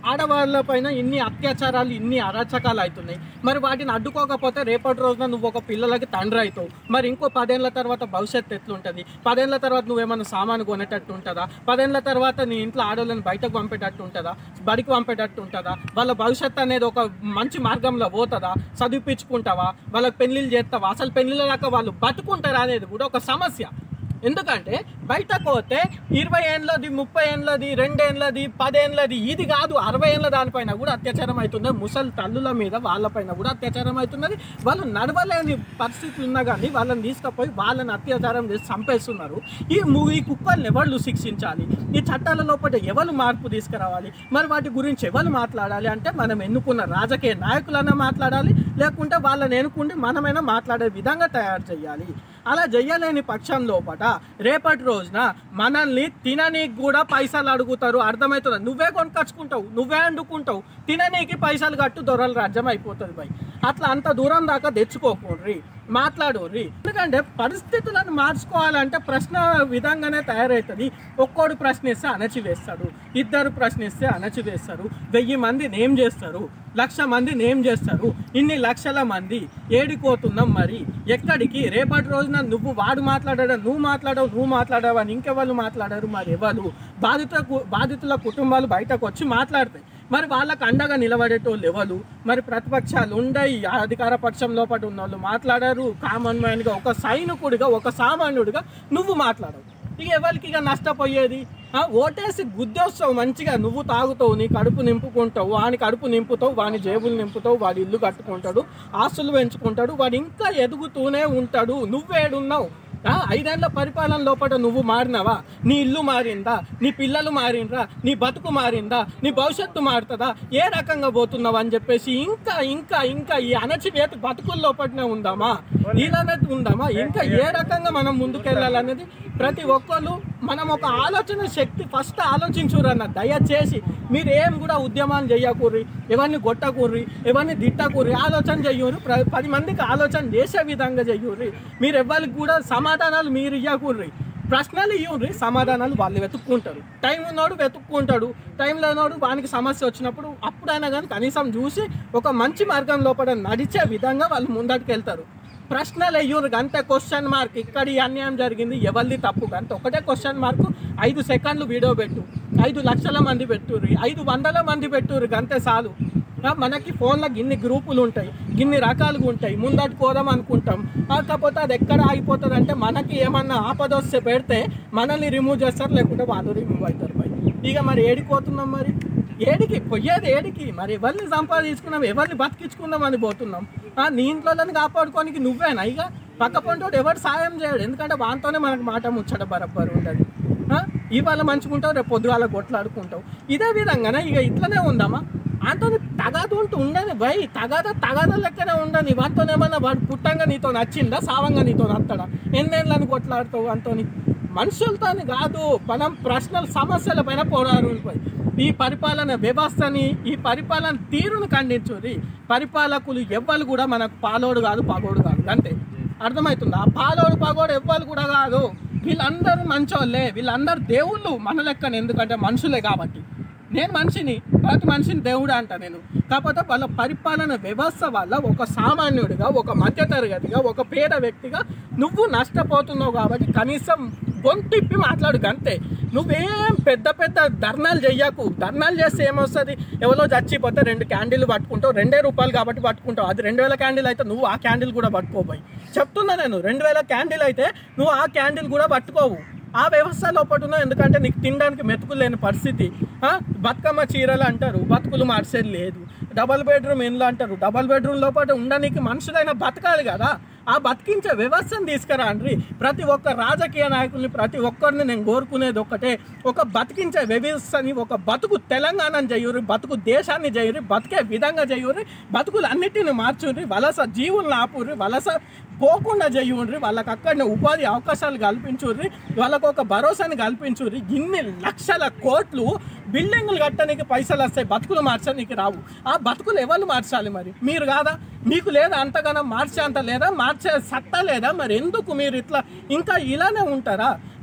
ఆడవాళ్ళ పైన ఇన్ని అత్యాచారాలు ఇన్ని అరాచకాలు అవుతున్నాయి మరి వాటిని అడ్డుకోకపోతే రేపటి రోజున నువ్వు ఒక పిల్లలకి తండ్రి అవుతావు మరి ఇంకో పదేళ్ల తర్వాత భవిష్యత్తు ఎట్లుంటుంది పదేళ్ల తర్వాత నువ్వేమన్నా సామాను కొనేటట్టు ఉంటుందా పదేళ్ల తర్వాత నీ ఇంట్లో ఆడవాళ్ళని బయటకు పంపేటట్టు ఉంటుందా బడికి పంపేటట్టు ఉంటుందా వాళ్ళ భవిష్యత్తు అనేది ఒక మంచి మార్గంలో పోతుందా చదివిపించుకుంటావా వాళ్ళకి పెళ్లిళ్ళు చేస్తావా అసలు పెళ్లిళ్ళ దాకా వాళ్ళు బతుకుంటారా అనేది కూడా ఒక సమస్య ఎందుకంటే బయటకు పోతే ఇరవై ఏళ్ళది ముప్పై ఏళ్ళది రెండేళ్ళది పదేళ్ళది ఇది కాదు అరవై ఏళ్ళ దానిపైన కూడా అత్యాచారం అవుతుంది ముసలి తల్లుల మీద వాళ్ళపైన కూడా అత్యాచారం అవుతున్నది వాళ్ళు నడవలేని పరిస్థితులు ఉన్నా కానీ వాళ్ళని తీసుకుపోయి వాళ్ళని అత్యాచారం చేసి చంపేస్తున్నారు ఈ ము- ఈ కుక్కల్ని ఎవరు శిక్షించాలి ఈ చట్టాల లోపల ఎవరు మార్పు తీసుకురావాలి మరి వాటి గురించి ఎవరు మాట్లాడాలి అంటే మనం ఎన్నుకున్న రాజకీయ నాయకులన్నా మాట్లాడాలి లేకుంటే వాళ్ళని ఎన్నుకుంటే మనమైనా మాట్లాడే విధంగా తయారు చేయాలి అలా చెయ్యలేని పక్షం లోపట రేపటి రోజున మనల్ని తిననీకి కూడా పైసలు అడుగుతారు అర్థమవుతుంది నువ్వే కొనుకొచ్చుకుంటావు నువ్వే వండుకుంటావు తిననీకి పైసలు కట్టు దొరల రాజ్యం అయిపోతుంది భయ్ అట్లా అంత దూరం దాకా తెచ్చుకోకూడ్రి మాట్లాడోర్రి ఎందుకంటే పరిస్థితులను మార్చుకోవాలంటే ప్రశ్న విధంగానే తయారవుతుంది ఒక్కోడు ప్రశ్నిస్తే అణచివేస్తాడు ఇద్దరు ప్రశ్నిస్తే అణచివేస్తారు వెయ్యి మంది నేమ్ చేస్తారు లక్ష మంది నేమ్ చేస్తారు ఇన్ని లక్షల మంది ఏడిపోతున్నాం మరి ఎక్కడికి రేపటి రోజున నువ్వు వాడు మాట్లాడాడు నువ్వు మాట్లాడవు నువ్వు మాట్లాడావు అని ఇంకెవరు మాట్లాడారు మరి ఎవరు బాధిత కు- బాధితుల కుటుంబాలు బయటకు వచ్చి మాట్లాడతాయి మరి వాళ్ళకు అండగా నిలబడేటోళ్ళు ఎవరు మరి ప్రతిపక్షాలు ఉండయి అధికార పక్షం లోపల ఉన్న వాళ్ళు మాట్లాడారు కామన్ మ్యాన్గా ఒక సైనికుడిగా ఒక సామాన్యుడిగా నువ్వు మాట్లాడవు ఇక ఎవరికి ఇక నష్టపోయేది ఆ, ఓటేసి గుద్దొస్తావు మంచిగా నువ్వు తాగుతావు నీ కడుపు నింపుకుంటావు వాని కడుపు నింపుతావు వాని జేబులు నింపుతావు వాడి ఇల్లు కట్టుకుంటాడు ఆస్తులు పెంచుకుంటాడు వాడు ఇంకా ఎదుగుతూనే ఉంటాడు నువ్వేడున్నావు ఆ, ఐదేళ్ల పరిపాలన లోపల నువ్వు మారినావా నీ ఇల్లు మారిందా నీ పిల్లలు మారిండ్రా నీ బతుకు మారిందా నీ భవిష్యత్తు మారుతుందా ఏ రకంగా పోతున్నావు అని చెప్పేసి ఇంకా ఇంకా ఇంకా ఈ అణచివేత బతుకుల లోపలనే ఉందామా ఇలానే ఉందామా ఇంకా ఏ రకంగా మనం ముందుకెళ్ళాలనేది ప్రతి ఒక్కళ్ళు మనం ఒక ఆలోచన శక్తి ఫస్ట్ ఆలోచించురన్న దయచేసి మీరు ఏం కూడా ఉద్యమాలు చేయకూర్రి ఎవరిని కొట్టకూర్రి ఎవరిని తిట్టకూర్రి ఆలోచన చెయ్యూరి ప్ర- పది మందికి ఆలోచన చేసే విధంగా చెయ్యూరి మీరు ఎవరికి కూడా సమాధానాలు మీరు ఇవ్వకూర్రి ప్రశ్నలు ఇవ్వరి సమాధానాలు వాళ్ళు వెతుక్కుంటారు టైం ఉన్నోడు వెతుక్కుంటాడు టైం లేనోడు వానికి సమస్య వచ్చినప్పుడు అప్పుడైనా కానీ కనీసం చూసి ఒక మంచి మార్గం లోపల నడిచే విధంగా వాళ్ళు ముందటికి వెళ్తారు ప్రశ్నలు అయ్యూరు అంతే క్వశ్చన్ మార్క్ ఇక్కడ ఈ అన్యాయం జరిగింది ఎవరిది తప్పు అంతే ఒకటే క్వశ్చన్ మార్క్ ఐదు సెకండ్లు వీడియో పెట్టు ఐదు లక్షల మంది పెట్టుర్రి ఐదు వందల మంది పెట్టుర్రి అంతే చాలు ఆ, మనకి ఫోన్లో గిన్ని గ్రూపులు ఉంటాయి గిన్ని రకాలుగా ఉంటాయి ముందటి పోదాం అనుకుంటాం ఆ, కాకపోతే అది ఎక్కడ ఆగిపోతుంది అంటే మనకి ఏమన్నా ఆపదొస్తే పెడితే మనల్ని రిమూవ్ చేస్తారు లేకుంటే వాళ్ళు రిమూవ్ అవుతారు మరి ఇక మరి ఏడిపోతున్నాం మరి ఏడికి పోయేది ఏడికి మరి ఎవరిని సంపాదించుకున్నాం ఎవరిని బతికించుకుందాం అని పోతున్నాం ఆ, నీ ఇంట్లోని కాపాడుకోనికి నువ్వేనా ఇక పక్క పంటోడు ఎవరు సాయం చేయడు ఎందుకంటే వానితోనే మనకు మాట ముచ్చట బరబ్బరు ఉంటుంది ఆ, ఇవాళ మంచుకుంటావు రేపు పొద్దుగాల కొట్లాడుకుంటావు ఇదే విధంగానే ఇక ఇట్లనే ఉందామా అంతో తగాదు ఉంటూ ఉండని భయ్ తగాద తగాద లెక్కనే ఉండని వాటితో ఏమన్నా వాడు పుట్టంగా నీతో నచ్చిందా సావంగా నీతో నత్తడా ఎన్నేళ్ళని కొట్లాడుతావు అంతోని మనుషులతోని కాదు మనం ప్రశ్నల సమస్యల పైన పోరాడు ఈ పరిపాలన వ్యవస్థని ఈ పరిపాలన తీరును ఖండించుది పరిపాలకులు ఎవ్వరు కూడా మనకు పాలోడు కాదు పగోడు కాదు అంతే అర్థమవుతుందా ఆ పాలోడు పగోడు ఎవ్వరు కూడా కాదు వీళ్ళందరూ మంచోళ్ళే వీళ్ళందరూ దేవుళ్ళు మన లెక్కన ఎందుకంటే మనుషులే కాబట్టి నేను మనిషిని ప్రతి మనిషిని దేవుడు అంట నేను కాకపోతే వాళ్ళ పరిపాలన వ్యవస్థ వల్ల ఒక సామాన్యుడిగా ఒక మధ్యతరగతిగా ఒక పేద వ్యక్తిగా నువ్వు నష్టపోతున్నావు కాబట్టి కనీసం గొంతిప్పి మాట్లాడు అంతే నువ్వేం పెద్ద పెద్ద ధర్నాలు చెయ్యకు ధర్నాలు చేస్తే ఏమొస్తుంది ఎవరో చచ్చిపోతే రెండు క్యాండిల్ పట్టుకుంటావు రెండే రూపాయలు కాబట్టి పట్టుకుంటావు అది రెండు వేల క్యాండిల్ అయితే నువ్వు ఆ క్యాండిల్ కూడా పట్టుకోపోయి చెప్తున్నా నేను రెండు వేల క్యాండిల్ అయితే నువ్వు ఆ క్యాండిల్ కూడా పట్టుకోవు ఆ వ్యవస్థ లోపల ఉన్నావు ఎందుకంటే నీకు తినడానికి మెతుకులు లేని పరిస్థితి ఆ? బతుకమ్మ చీరలు అంటారు బతుకులు మార్చేది లేదు డబల్ బెడ్రూమ్ ఇండ్లు అంటారు డబల్ బెడ్రూమ్ లోపల ఉండడానికి మనుషులైనా బతకాలి కదా ఆ బతికించే వ్యవస్థను తీసుకురాండ్రి ప్రతి ఒక్క రాజకీయ నాయకుల్ని ప్రతి ఒక్కరిని నేను కోరుకునేది ఒక్కటే ఒక బతికించే వ్యవస్థని ఒక బతుకు తెలంగాణని చేయురి బతుకు దేశాన్ని చేయురి బతికే విధంగా చేయురి బతుకులు అన్నిటిని మార్చుర్రి వలస జీవులను ఆపుర్రి వలస పోకుండా చేయుండ్రి వాళ్ళకి అక్కడనే ఉపాధి అవకాశాలు కల్పించుర్రి వాళ్ళకు ఒక భరోసాని కల్పించుర్రి ఇన్ని లక్షల కోట్లు బిల్డింగులు కట్టడానికి పైసలు వస్తాయి బతుకులు మార్చడానికి రావు ఆ బతుకులు ఎవరు మార్చాలి మరి మీరు కాదా మీకు లేదా అంతగానో మార్చే అంత లేదా మార్చే సత్తా లేదా మరి ఎందుకు మీరు ఇట్లా ఇంకా ఇలానే ఉంటారా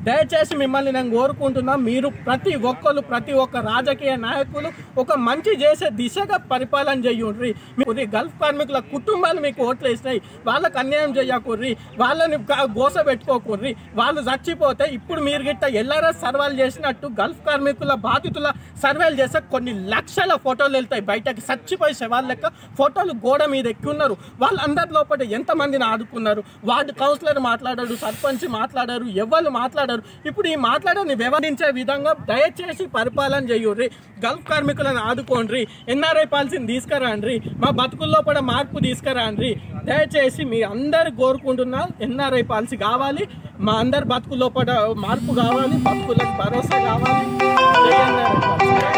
దయచేసి మిమ్మల్ని నేను కోరుకుంటున్నా మీరు ప్రతి ఒక్కరు ప్రతి ఒక్క రాజకీయ నాయకులు ఒక మంచి చేసే దిశగా పరిపాలన చేయండి మీరు గల్ఫ్ కార్మికుల కుటుంబాలు మీకు ఓట్లు వేసినాయి వాళ్ళకి అన్యాయం చేయకూర్రి వాళ్ళని గా- గోస పెట్టుకోకూర్రి వాళ్ళు చచ్చిపోతే ఇప్పుడు మీరు గిట్ట ఎల్ఆర్ఎస్ సర్వేలు చేసినట్టు గల్ఫ్ కార్మికుల బాధితుల సర్వేలు చేస్తే కొన్ని లక్షల ఫోటోలు వెళ్తాయి బయటకి చచ్చిపోయి శవాల లెక్క ఫోటోలు గోడ మీద ఎక్కి ఉన్నారు వాళ్ళందరి లోపల ఎంతమందిని ఆదుకున్నారు వార్డు కౌన్సిలర్ మాట్లాడారు సర్పంచ్ మాట్లాడారు ఎవరు మాట్లాడారు ఇప్పుడు ఈ మాట్లాడని వివరించే విధంగా దయచేసి పరిపాలన చేయుర్రి గల్ఫ్ కార్మికులను ఆదుకోండి ఎన్ఆర్ఐ పాలసీని తీసుకురాండ్రి మా బతుకుల్లో కూడా మార్పు తీసుకురాండ్రి దయచేసి మీ అందరు కోరుకుంటున్నా ఎన్ఆర్ఐ పాలసీ కావాలి మా అందరి బతుకుల్లో కూడా మార్పు కావాలి బతుకులకు భరోసా కావాలి జై ఎన్ఆర్ఐ పాలసీ.